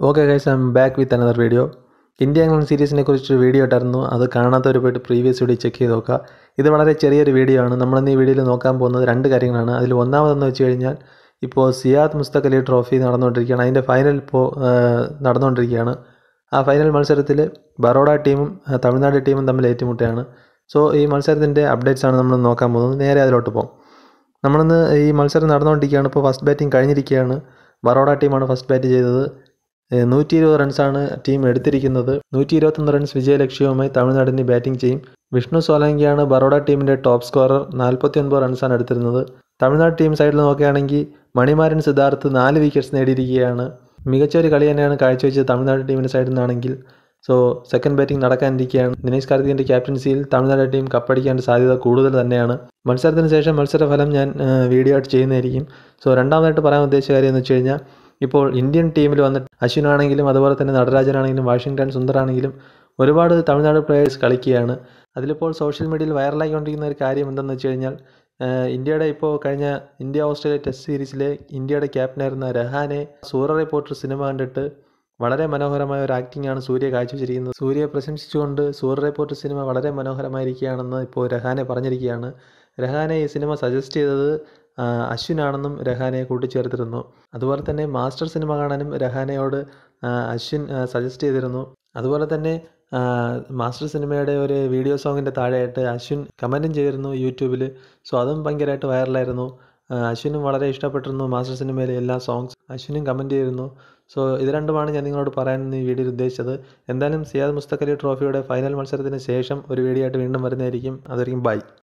okay guys I'm back with another video India England സീരീസിനെ കുറിച്ച് video ഇട്ടായിരുന്നു അത് കാണാത്തവർ പോയിട്ട് പ്രീവിയസ് വീഡിയോ ചെക്ക് ചെയ്ത് നോക്കുക ഇത് വളരെ ചെറിയൊരു വീഡിയോ ആണ് നമ്മളിന്ന് ഈ വീഡിയോയിൽ നോക്കാൻ പോകുന്നത് രണ്ട് കാര്യങ്ങളാണ് അതിൽ ഒന്നാമതെന്ന് വെച്ച് കഴിഞ്ഞാൽ ഇപ്പോൾ സിയാദ് മുസ്തഖ് അലി ട്രോഫി നടന്നുകൊണ്ടിരിക്കുകയാണ് അതിൻ്റെ ഫൈനൽ ഇപ്പോൾ നടന്നുകൊണ്ടിരിക്കുകയാണ് ആ ഫൈനൽ മത്സരത്തിൽ ബറോഡ ടീമും ആ, തമിഴ്നാട് ടീമും തമ്മിൽ ഏറ്റുമുട്ടുകയാണ് സോ ഈ മത്സരത്തിൻ്റെ അപ്ഡേറ്റ്സ് ആണ് നമ്മൾ നോക്കാൻ പോകുന്നത് നേരെ അതിലോട്ട് പോകും നമ്മളിന്ന് ഈ മത്സരം നടന്നുകൊണ്ടിരിക്കുകയാണ് ഇപ്പോൾ ഫസ്റ്റ് ബാറ്റിംഗ് കഴിഞ്ഞിരിക്കുകയാണ് ബറോഡ ടീമാണ് ഫസ്റ്റ് ബാറ്റ് ചെയ്തത് നൂറ്റി ഇരുപത് റൺസാണ് ടീം എടുത്തിരിക്കുന്നത് നൂറ്റി ഇരുപത്തൊന്ന് റൺസ് വിജയലക്ഷ്യവുമായി തമിഴ്നാടിന് ബാറ്റിംഗ് ചെയ്യും വിഷ്ണു സോലങ്കിയാണ് ബറോഡ ടീമിൻ്റെ ടോപ്പ് സ്കോറർ നാൽപ്പത്തി ഒൻപത് റൺസാണ് എടുത്തിരുന്നത് തമിഴ്നാട് ടീം സൈഡിൽ നോക്കുകയാണെങ്കിൽ മണിമാരൻ സിദ്ധാർത്ഥ് നാല് വിക്കറ്റ്സ് നേടിയിരിക്കുകയാണ് മികച്ച ഒരു കളി തന്നെയാണ് കാഴ്ചവെച്ചത് തമിഴ്നാട് ടീമിൻ്റെ സൈഡിൽ നിന്നാണെങ്കിൽ സോ സെക്കൻഡ് ബാറ്റിംഗ് നടക്കാനിരിക്കുകയാണ് ദിനേശ് കാർത്തികിൻ്റെ ക്യാപ്റ്റൻസിയിൽ തമിഴ്നാട് ടീം കപ്പടിക്കാൻ സാധ്യത കൂടുതൽ തന്നെയാണ് മത്സരത്തിന് ശേഷം മത്സരഫലം ഞാൻ ആ, വീഡിയോ ആയിട്ട് ചെയ്യുന്നതായിരിക്കും സോ രണ്ടാമതായിട്ട് പറയാൻ ഉദ്ദേശിച്ച കാര്യം എന്ന് വെച്ച് കഴിഞ്ഞാൽ ഇപ്പോൾ ഇന്ത്യൻ ടീമിൽ വന്നിട്ട് അശ്വിനാണെങ്കിലും അതുപോലെ തന്നെ നടരാജനാണെങ്കിലും വാഷിങ്ടൺ സുന്ദറാണെങ്കിലും ഒരുപാട് തമിഴ്നാട് പ്ലേയേഴ്സ് കളിക്കുകയാണ് അതിലിപ്പോൾ സോഷ്യൽ മീഡിയയിൽ വൈറലായിക്കൊണ്ടിരിക്കുന്ന ഒരു കാര്യം എന്തെന്ന് വെച്ച് കഴിഞ്ഞാൽ ആ, ഇന്ത്യയുടെ ഇപ്പോൾ കഴിഞ്ഞ ഇന്ത്യ ഓസ്ട്രേലിയ ടെസ്റ്റ് സീരീസിലെ ഇന്ത്യയുടെ ക്യാപ്റ്റനായിരുന്ന രഹാനെ സൂറ റിപ്പോർട്ടർ സിനിമ കണ്ടിട്ട് വളരെ മനോഹരമായ ഒരു ആക്ടിംഗ് ആണ് സൂര്യ കാഴ്ചവെച്ചിരിക്കുന്നത് സൂര്യയെ പ്രശംസിച്ചുകൊണ്ട് സൂര്യ റിപ്പോർട്ടർ സിനിമ വളരെ മനോഹരമായിരിക്കുകയാണെന്ന് ഇപ്പോൾ രഹാനെ പറഞ്ഞിരിക്കുകയാണ് രഹാനെ ഈ സിനിമ സജസ്റ്റ് ചെയ്തത് ആ, അശ്വിനാണെന്നും രഹാനെ കൂട്ടിച്ചേർത്തിരുന്നു അതുപോലെ തന്നെ മാസ്റ്റർ സിനിമ കാണാനും രഹാനയോട് ആ, അശ്വിൻ സജസ്റ്റ് ചെയ്തിരുന്നു അതുപോലെ തന്നെ ആ, മാസ്റ്റർ സിനിമയുടെ ഒരു വീഡിയോ സോങ്ങിൻ്റെ താഴെയായിട്ട് അശ്വിൻ കമൻറ്റും ചെയ്തിരുന്നു യൂട്യൂബിൽ സോ അതും ഭയങ്കരമായിട്ട് വൈറലായിരുന്നു ആ, അശ്വിനും വളരെ ഇഷ്ടപ്പെട്ടിരുന്നു മാസ്റ്റർ സിനിമയിലെ എല്ലാ സോങ്സ് അശ്വിനും കമൻറ്റ് ചെയ്തിരുന്നു സോ ഇത് രണ്ടുമാണ് ഞാൻ നിങ്ങളോട് പറയാൻ ഈ വീഡിയോയിൽ ഉദ്ദേശിച്ചത് എന്തായാലും സിയാദ് മുസ്തഖ് അലി ട്രോഫിയുടെ ഫൈനൽ മത്സരത്തിന് ശേഷം ഒരു വീഡിയോ ആയിട്ട് വീണ്ടും വരുന്നതായിരിക്കും അതായിരിക്കും ബൈ